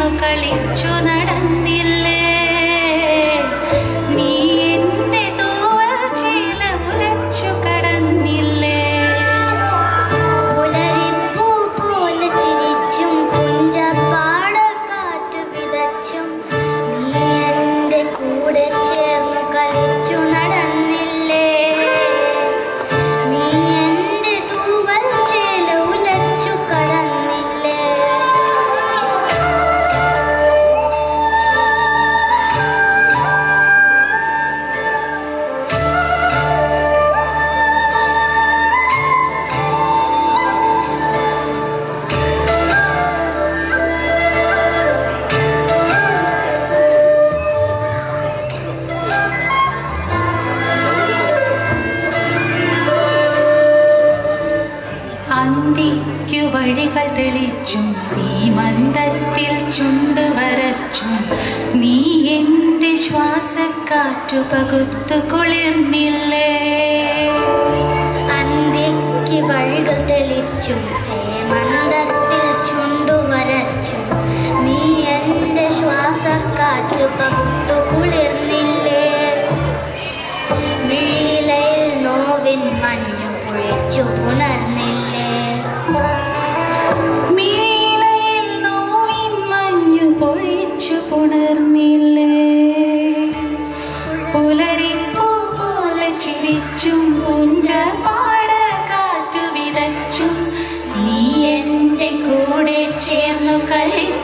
കളിച്ചു നടന്നില്ലേ നീ എന്റെ തൂവൽ ചീല ഉലച്ചു കടന്നില്ലേ പുലരിപ്പൂ പോലെ ചിരിച്ചും പുഞ്ചപ്പാട കാറ്റു വിതച്ചും നീ എൻ്റെ കൂടെ ചേർന്ന് കളിച്ചു നടന്നില്ലേ നീ എൻ്റെ തൂവൽ ചേല ഉലച്ചു കടന്നില്ലേ അന്തിക്കു വഴികൾ തെളിച്ചും സീമന്തത്തിൽ ചുണ്ടു വരച്ചും നീ എന്റെ ശ്വാസക്കാറ്റു പകുത്തു കുളിർന്നില്ലേ അന്ത്യക്ക് വഴികൾ തെളിച്ചും സേമന്തത്തിൽ ചുണ്ടു വരച്ചും നീ എൻ്റെ ശ്വാസക്കാറ്റു പകുത്തു കുളിർന്നില്ലേ മിഴിയിലയിൽ നോവിൻ മഞ്ഞു പൊഴിച്ചു പുണർന്നില്ലേ മീളയിൽ നോവിൻ മഞ്ഞു പൊഴിച്ചു പുണർന്നില്ലേ പുലരിപ്പൂ പോലെ ചിരിച്ചും പുഞ്ചപാട കാറ്റു വിതച്ചും നീ എന്റെ കൂടെ ചേർന്നു കളിച്ചു